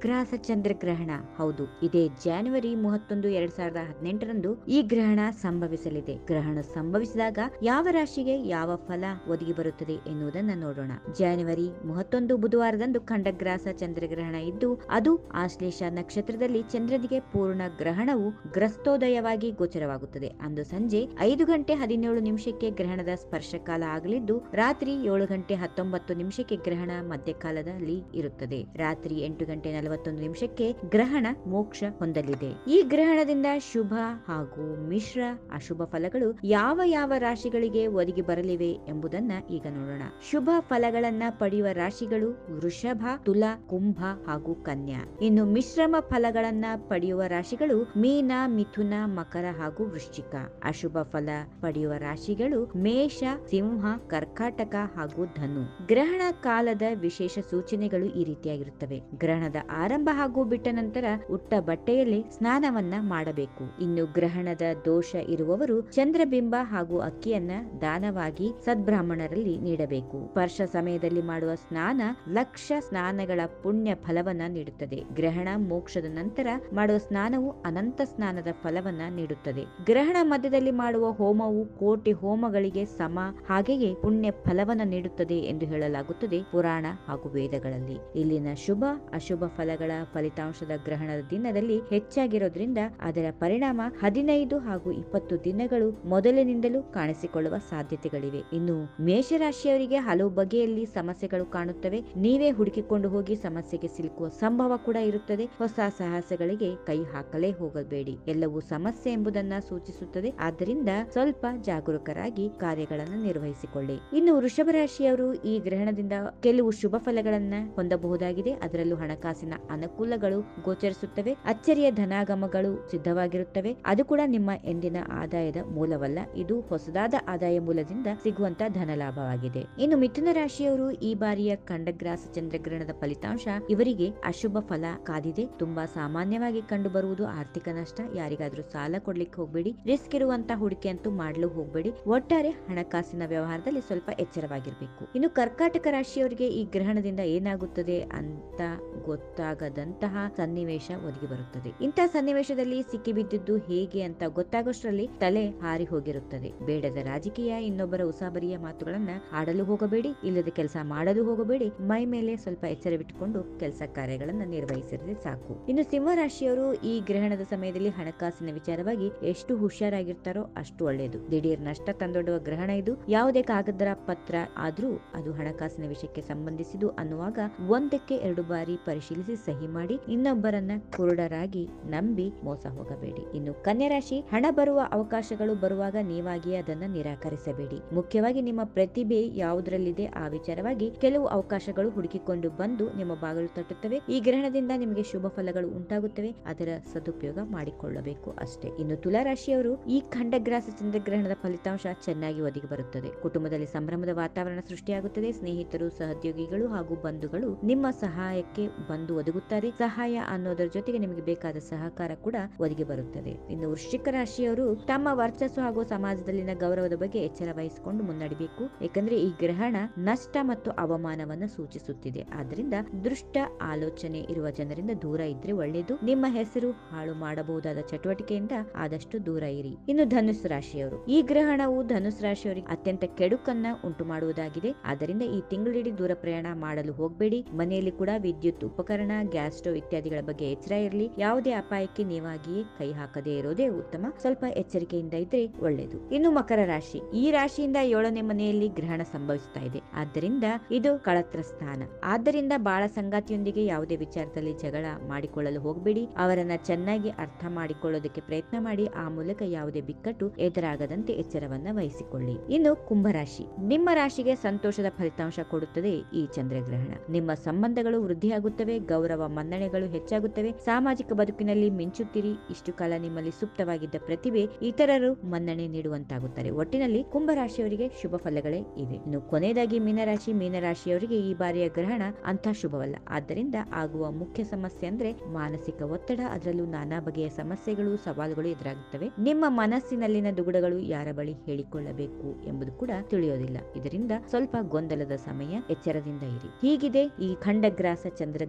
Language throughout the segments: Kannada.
ಖಂಡಗ್ರಾಸ ಚಂದ್ರಗ್ರಹಣ ಹೌದು ಇದೇ ಜಾನ್ವರಿ ಮೂವತ್ತೊಂದು ಎರಡ್ ಸಾವಿರದ ಹದಿನೆಂಟರಂದು ಈ ಗ್ರಹಣ ಸಂಭವಿಸಲಿದೆ ಗ್ರಹಣ ಸಂಭವಿಸಿದಾಗ ಯಾವ ರಾಶಿಗೆ ಯಾವ ಫಲ ಒದಗಿ ಬರುತ್ತದೆ ಎನ್ನುವುದನ್ನ ನೋಡೋಣ ಜಾನ್ವರಿ ಮೂವತ್ತೊಂದು ಬುಧವಾರದಂದು ಖಂಡಗ್ರಾಸ ಚಂದ್ರಗ್ರಹಣ ಇದ್ದು ಅದು ಆಶ್ಲೇಷ ನಕ್ಷತ್ರದಲ್ಲಿ ಚಂದ್ರನಿಗೆ ಪೂರ್ಣ ಗ್ರಹಣವು ಗ್ರಸ್ತೋದಯವಾಗಿ ಗೋಚರವಾಗುತ್ತದೆ ಅಂದು ಸಂಜೆ ಐದು ಗಂಟೆ ಹದಿನೇಳು ನಿಮಿಷಕ್ಕೆ ಗ್ರಹಣದ ಸ್ಪರ್ಶಕಾಲ ಆಗಲಿದ್ದು ರಾತ್ರಿ ಏಳು ಗಂಟೆ ಹತ್ತೊಂಬತ್ತು ನಿಮಿಷಕ್ಕೆ ಗ್ರಹಣ ಮಧ್ಯಕಾಲದಲ್ಲಿ ಇರುತ್ತದೆ ರಾತ್ರಿ ಎಂಟು ಗಂಟೆ ನಲವತ್ತೊಂದು ನಿಮಿಷಕ್ಕೆ ಗ್ರಹಣ ಮೋಕ್ಷ ಹೊಂದಲಿದೆ ಈ ಗ್ರಹಣದಿಂದ ಶುಭ ಹಾಗೂ ಮಿಶ್ರ ಅಶುಭ ಫಲಗಳು ಯಾವ ಯಾವ ರಾಶಿಗಳಿಗೆ ಒದಗಿ ಬರಲಿವೆ ಎಂಬುದನ್ನ ಈಗ ನೋಡೋಣ ಶುಭ ಫಲಗಳನ್ನ ಪಡೆಯುವ ರಾಶಿಗಳು ವೃಷಭ ತುಲಾ ಕುಂಭ ಹಾಗೂ ಕನ್ಯಾ ಇನ್ನು ಮಿಶ್ರಮ ಫಲಗಳನ್ನ ಪಡೆಯುವ ರಾಶಿಗಳು ಮೀನ ಮಿಥುನ ಮಕರ ಹಾಗೂ ವೃಶ್ಚಿಕ ಅಶುಭ ಫಲ ಪಡೆಯುವ ರಾಶಿಗಳು ಮೇಷ ಸಿಂಹ ಕರ್ಕಾಟಕ ಹಾಗೂ ಧನು ಗ್ರಹಣ ಕಾಲದ ವಿಶೇಷ ಸೂಚನೆಗಳು ಈ ರೀತಿಯಾಗಿರುತ್ತವೆ ಗ್ರಹಣದ ಆರಂಭ ಹಾಗೂ ಬಿಟ್ಟ ನಂತರ ಉಟ್ಟ ಬಟ್ಟೆಯಲ್ಲಿ ಸ್ನಾನವನ್ನ ಮಾಡಬೇಕು ಇನ್ನು ಗ್ರಹಣದ ದೋಷ ಇರುವವರು ಚಂದ್ರಬಿಂಬ ಹಾಗೂ ಅಕ್ಕಿಯನ್ನ ದಾನವಾಗಿ ಸದ್ಬ್ರಾಹ್ಮಣರಲ್ಲಿ ನೀಡಬೇಕು ಸ್ಪರ್ಶ ಸಮಯದಲ್ಲಿ ಮಾಡುವ ಸ್ನಾನ ಲಕ್ಷ ಸ್ನಾನಗಳ ಪುಣ್ಯ ಫಲವನ್ನ ನೀಡುತ್ತದೆ ಗ್ರಹಣ ಮೋಕ್ಷದ ನಂತರ ಮಾಡುವ ಸ್ನಾನವು ಅನಂತ ಸ್ನಾನದ ಫಲವನ್ನ ನೀಡುತ್ತದೆ ಗ್ರಹಣ ಮಧ್ಯದಲ್ಲಿ ಮಾಡುವ ಹೋಮವು ಕೋಟಿ ಹೋಮಗಳಿಗೆ ಸಮ ಹಾಗೆಯೇ ಪುಣ್ಯ ಫಲವನ್ನ ನೀಡುತ್ತದೆ ಎಂದು ಹೇಳಲಾಗುತ್ತದೆ ಪುರಾಣ ಹಾಗೂ ವೇದಗಳಲ್ಲಿ ಇಲ್ಲಿನ ಶುಭ ಅಶುಭ ಫಲಗಳ ಫಲಿತಾಂಶದ ಗ್ರಹಣದ ದಿನದಲ್ಲಿ ಹೆಚ್ಚಾಗಿರೋದ್ರಿಂದ ಅದರ ಪರಿಣಾಮ ಹದಿನೈದು ಹಾಗೂ ಇಪ್ಪತ್ತು ದಿನಗಳು ಮೊದಲಿನಿಂದಲೂ ಕಾಣಿಸಿಕೊಳ್ಳುವ ಸಾಧ್ಯತೆಗಳಿವೆ ಇನ್ನು ಮೇಷರಾಶಿಯವರಿಗೆ ಹಲವು ಬಗೆಯಲ್ಲಿ ಸಮಸ್ಯೆಗಳು ಕಾಣುತ್ತವೆ ನೀವೇ ಹುಡುಕಿಕೊಂಡು ಹೋಗಿ ಸಮಸ್ಯೆಗೆ ಸಿಲುಕುವ ಸಂಭವ ಕೂಡ ಇರುತ್ತದೆ ಹೊಸ ಸಾಹಸಗಳಿಗೆ ಕೈ ಹಾಕಲೇ ಹೋಗಬೇಡಿ ಎಲ್ಲವೂ ಸಮಸ್ಯೆ ಎಂಬುದನ್ನ ಸೂಚಿಸುತ್ತದೆ ಆದ್ದರಿಂದ ಸ್ವಲ್ಪ ಜಾಗರೂಕರಾಗಿ ಕಾರ್ಯಗಳನ್ನು ನಿರ್ವಹಿಸಿಕೊಳ್ಳಿ ಇನ್ನು ವೃಷಭ ರಾಶಿಯವರು ಈ ಗ್ರಹಣದಿಂದ ಕೆಲವು ಶುಭ ಫಲಗಳನ್ನ ಹೊಂದಬಹುದಾಗಿದೆ ಅದರಲ್ಲೂ ಹಣಕಾಸಿನ ಅನುಕೂಲಗಳು ಗೋಚರಿಸುತ್ತವೆ ಅಚ್ಚರಿಯ ಧನಾಗಮಗಳು ಸಿದ್ಧವಾಗಿರುತ್ತವೆ ಅದು ಕೂಡ ನಿಮ್ಮ ಎಂದಿನ ಆದಾಯದ ಮೂಲವಲ್ಲ ಇದು ಹೊಸದಾದ ಆದಾಯ ಮೂಲದಿಂದ ಸಿಗುವಂತ ಧನ ಲಾಭವಾಗಿದೆ ಇನ್ನು ಮಿಥುನ ರಾಶಿಯವರು ಈ ಬಾರಿಯ ಖಂಡಗ್ರಾಸ ಚಂದ್ರಗ್ರಹಣದ ಫಲಿತಾಂಶ ಇವರಿಗೆ ಅಶುಭ ಫಲ ಕಾದಿದೆ ತುಂಬಾ ಸಾಮಾನ್ಯವಾಗಿ ಕಂಡು ಬರುವುದು ಆರ್ಥಿಕ ನಷ್ಟ ಯಾರಿಗಾದ್ರೂ ಸಾಲ ಕೊಡ್ಲಿಕ್ಕೆ ಹೋಗ್ಬೇಡಿ ರಿಸ್ಕ್ ಇರುವಂತ ಹೂಡಿಕೆ ಅಂತೂ ಮಾಡಲು ಹೋಗ್ಬೇಡಿ ಒಟ್ಟಾರೆ ಹಣಕಾಸಿನ ವ್ಯವಹಾರದಲ್ಲಿ ಸ್ವಲ್ಪ ಎಚ್ಚರವಾಗಿರ್ಬೇಕು ಇನ್ನು ಕರ್ಕಾಟಕ ರಾಶಿಯವರಿಗೆ ಈ ಗ್ರಹಣದಿಂದ ಏನಾಗುತ್ತದೆ ಅಂತ ಗೊತ್ತಾಗದಂತಹ ಸನ್ನಿವೇಶ ಒದಗಿ ಬರುತ್ತದೆ ಇಂತಹ ಸನ್ನಿವೇಶದಲ್ಲಿ ಸಿಕ್ಕಿಬಿದ್ದಿದ್ದು ಹೇಗೆ ಅಂತ ಗೊತ್ತಾಗೋಷ್ಟರಲ್ಲಿ ತಲೆ ಹಾರಿ ಹೋಗಿರುತ್ತದೆ ಬೇಡದ ರಾಜಕೀಯ ಇನ್ನೊಬ್ಬರ ಉಸಾಬರಿಯ ಮಾತುಗಳನ್ನ ಆಡಲು ಹೋಗಬೇಡಿ ಇಲ್ಲದ ಕೆಲಸ ಮಾಡಲು ಹೋಗಬೇಡಿ ಮೈ ಮೇಲೆ ಸ್ವಲ್ಪ ಎಚ್ಚರವಿಟ್ಟುಕೊಂಡು ಕೆಲಸ ಕಾರ್ಯಗಳನ್ನ ನಿರ್ವಹಿಸಿದ್ರೆ ಸಾಕು ಇನ್ನು ಸಿಂಹ ರಾಶಿಯವರು ಈ ಗ್ರಹಣದ ಸಮಯದಲ್ಲಿ ಹಣಕಾಸಿನ ವಿಚಾರವಾಗಿ ಎಷ್ಟು ಹುಷಾರಾಗಿರ್ತಾರೋ ಅಷ್ಟು ಒಳ್ಳೆಯದು ದಿಢೀರ್ ನಷ್ಟ ತಂದೊಡ್ಡುವ ಗ್ರಹಣ ಇದು ಯಾವುದೇ ಕಾಗದರ ಪತ್ರ ಆದ್ರೂ ಅದು ಹಣಕಾಸಿನ ವಿಷಯಕ್ಕೆ ಸಂಬಂಧಿಸಿದು ಅನ್ನುವಾಗ ಒಂದಕ್ಕೆ ಎರಡು ಬಾರಿ ಪರಿಶೀಲಿಸಿ ಸಹಿ ಮಾಡಿ ಇನ್ನೊಬ್ಬರನ್ನ ಕುರುಡರಾಗಿ ನಂಬಿ ಮೋಸ ಹೋಗಬೇಡಿ ಇನ್ನು ಕನ್ಯಾ ರಾಶಿ ಹಣ ಬರುವ ಅವಕಾಶಗಳು ಬರುವಾಗ ನೀವಾಗಿಯೇ ಅದನ್ನ ನಿರಾಕರಿಸಬೇಡಿ ಮುಖ್ಯವಾಗಿ ನಿಮ್ಮ ಪ್ರತಿಭೆ ಯಾವುದರಲ್ಲಿದೆ ಆ ವಿಚಾರವಾಗಿ ಕೆಲವು ಅವಕಾಶಗಳು ಹುಡುಕಿಕೊಂಡು ಬಂದು ನಿಮ್ಮ ಬಾಗಿಲು ತಟ್ಟುತ್ತವೆ ಈ ಗ್ರಹಣದಿಂದ ನಿಮಗೆ ಶುಭ ಫಲಗಳು ಉಂಟಾಗುತ್ತವೆ ಅದರ ಸದುಪಯೋಗ ಮಾಡಿಕೊಳ್ಳಬೇಕು ಅಷ್ಟೇ ಇನ್ನು ತುಲಾ ರಾಶಿಯವರು ಈ ಖಂಡಗ್ರಾಸ ಚಂದ್ರಗ್ರಹಣದ ಫಲಿತಾಂಶ ಚೆನ್ನಾಗಿ ಒದಗಿ ಬರುತ್ತದೆ ಕುಟುಂಬದಲ್ಲಿ ಸಂಭ್ರಮದ ವಾತಾವರಣ ಸೃಷ್ಟಿಯಾಗುತ್ತದೆ ಸ್ನೇಹಿತರು ಸಹೋದ್ಯೋಗಿಗಳು ಹಾಗೂ ಬಂಧುಗಳು ನಿಮ್ಮ ಸಹಾಯಕ್ಕೆ ಬಂದು ಒದಗುತ್ತಾರೆ ಸಹಾಯ ಅನ್ನೋದರ ಜೊತೆಗೆ ನಿಮಗೆ ಬೇಕಾದ ಸಹಕಾರ ಕೂಡ ಒದಗಿ ಬರುತ್ತದೆ ಇನ್ನು ವೃಶ್ಚಿಕ ರಾಶಿಯವರು ತಮ್ಮ ವರ್ಚಸ್ಸು ಹಾಗೂ ಸಮಾಜದಲ್ಲಿನ ಗೌರವದ ಬಗ್ಗೆ ಎಚ್ಚರ ವಹಿಸಿಕೊಂಡು ಮುನ್ನಡೆಯಬೇಕು ಯಾಕಂದ್ರೆ ಈ ಗ್ರಹಣ ನಷ್ಟ ಮತ್ತು ಅವಮಾನವನ್ನ ಸೂಚಿಸುತ್ತಿದೆ ಆದ್ರಿಂದ ದೃಷ್ಟ ಆಲೋಚನೆ ಇರುವ ಜನರಿಂದ ದೂರ ಇದ್ರೆ ಒಳ್ಳೆಯದು ನಿಮ್ಮ ಹೆಸರು ಹಾಳು ಮಾಡಬಹುದಾದ ಚಟುವಟಿಕೆಯಿಂದ ಆದಷ್ಟು ದೂರ ಇರಿ ಇನ್ನು ಧನುಸ್ ರಾಶಿಯವರು ಈ ಗ್ರಹಣವು ಧನುಸ್ ರಾಶಿಯವರಿಗೆ ಅತ್ಯಂತ ಕೆಡುಕನ್ನ ಉಂಟು ಮಾಡುವುದಾಗಿದೆ ಆದ್ದರಿಂದ ಈ ತಿಂಗಳಿಡೀ ದೂರ ಪ್ರಯಾಣ ಮಾಡಲು ಹೋಗಬೇಡಿ ಮನೆಯಲ್ಲಿ ಕೂಡ ವಿದ್ಯುತ್ ಉಪಕರಣ ಗ್ಯಾಸ್ ಸ್ಟೋವ್ ಇತ್ಯಾದಿಗಳ ಬಗ್ಗೆ ಎಚ್ಚರ ಇರಲಿ ಯಾವುದೇ ಅಪಾಯಕ್ಕೆ ನೀವಾಗಿಯೇ ಕೈ ಹಾಕದೇ ಇರೋದೇ ಉತ್ತಮ ಸ್ವಲ್ಪ ಎಚ್ಚರಿಕೆಯಿಂದ ಇದ್ರೆ ಒಳ್ಳೆಯದು ಇನ್ನು ಮಕರ ರಾಶಿ ಈ ರಾಶಿಯಿಂದ ಏಳನೇ ಮನೆಯಲ್ಲಿ ಗ್ರಹಣ ಸಂಭವಿಸ್ತಾ ಇದೆ ಆದ್ದರಿಂದ ಇದು ಕಳತ್ರ ಸ್ಥಾನ ಆದ್ದರಿಂದ ಬಾಳ ಸಂಗಾತಿಯೊಂದಿಗೆ ಯಾವುದೇ ವಿಚಾರದಲ್ಲಿ ಜಗಳ ಮಾಡಿಕೊಳ್ಳಲು ಹೋಗಬೇಡಿ ಅವರನ್ನ ಚೆನ್ನಾಗಿ ಅರ್ಥ ಮಾಡಿಕೊಳ್ಳೋದಕ್ಕೆ ಪ್ರಯತ್ನ ಮಾಡಿ ಆ ಮೂಲಕ ಯಾವುದೇ ಬಿಕ್ಕಟ್ಟು ಎದುರಾಗದಂತೆ ಎಚ್ಚರವನ್ನ ವಹಿಸಿಕೊಳ್ಳಿ ಇನ್ನು ಕುಂಭರಾಶಿ ನಿಮ್ಮ ರಾಶಿಗೆ ಸಂತೋಷದ ಫಲಿತಾಂಶ ಕೊಡುತ್ತದೆ ಈ ಚಂದ್ರಗ್ರಹಣ ನಿಮ್ಮ ಸಂಬಂಧಗಳು ವೃದ್ಧಿಯಾಗುತ್ತವೆ ಗೌರವ ಮನ್ನಣೆಗಳು ಹೆಚ್ಚಾಗುತ್ತವೆ ಸಾಮಾಜಿಕ ಬದುಕಿನಲ್ಲಿ ಮಿಂಚುತ್ತೀರಿ ಇಷ್ಟು ಕಾಲ ನಿಮ್ಮಲ್ಲಿ ಸುಪ್ತವಾಗಿದ್ದ ಪ್ರತಿಭೆ ಇತರರು ಮನ್ನಣೆ ನೀಡುವಂತಾಗುತ್ತಾರೆ ಒಟ್ಟಿನಲ್ಲಿ ಕುಂಭರಾಶಿಯವರಿಗೆ ಶುಭ ಫಲಗಳೇ ಇವೆ ಇನ್ನು ಕೊನೆಯದಾಗಿ ಮೀನರಾಶಿ ಮೀನರಾಶಿಯವರಿಗೆ ಈ ಬಾರಿಯ ಗ್ರಹಣ ಅಂತ ಶುಭವಲ್ಲ ಆದ್ದರಿಂದ ಆಗುವ ಮುಖ್ಯ ಸಮಸ್ಯೆ ಅಂದ್ರೆ ಮಾನಸಿಕ ಒತ್ತಡ ಅದರಲ್ಲೂ ನಾನಾ ಬಗೆಯ ಸಮಸ್ಯೆಗಳು ಸವಾಲುಗಳು ಎದುರಾಗುತ್ತವೆ ನಿಮ್ಮ ಮನಸ್ಸಿನಲ್ಲಿನ ದುಗುಡಗಳು ಯಾರ ಬಳಿ ಹೇಳಿಕೊಳ್ಳಬೇಕು ಎಂಬುದು ಕೂಡ ತಿಳಿಯೋದಿಲ್ಲ ಇದರಿಂದ ಸ್ವಲ್ಪ ಗೊಂದಲದ ಸಮಯ ಎಚ್ಚರದಿಂದ ಇರಿ ಹೀಗಿದೆ ಈ ಖಂಡಗ್ರಾಸ ಚಂದ್ರಗ್ರಹಣದ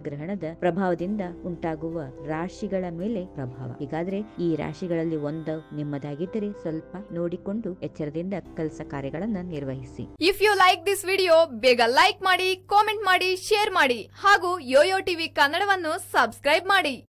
ಗ್ರಹದ ಪ್ರಭಾವದಿಂದ ಉಂಟಾಗುವ ರಾಶಿಗಳ ಮೇಲೆ ಪ್ರಭಾವ ಹೀಗಾದ್ರೆ ಈ ರಾಶಿಗಳಲ್ಲಿ ಒಂದು ನಿಮ್ಮದಾಗಿದ್ದರೆ ಸ್ವಲ್ಪ ನೋಡಿಕೊಂಡು ಎಚ್ಚರದಿಂದ ಕೆಲಸ ಕಾರ್ಯಗಳನ್ನ ನಿರ್ವಹಿಸಿ if you like this video ಬೇಗ ಲೈಕ್ ಮಾಡಿ ಕಾಮೆಂಟ್ ಮಾಡಿ ಶೇರ್ ಮಾಡಿ ಹಾಗೂ ಯೋಯೋ ಟಿವಿ ಕನ್ನಡವನ್ನು ಸಬ್ಸ್ಕ್ರೈಬ್ ಮಾಡಿ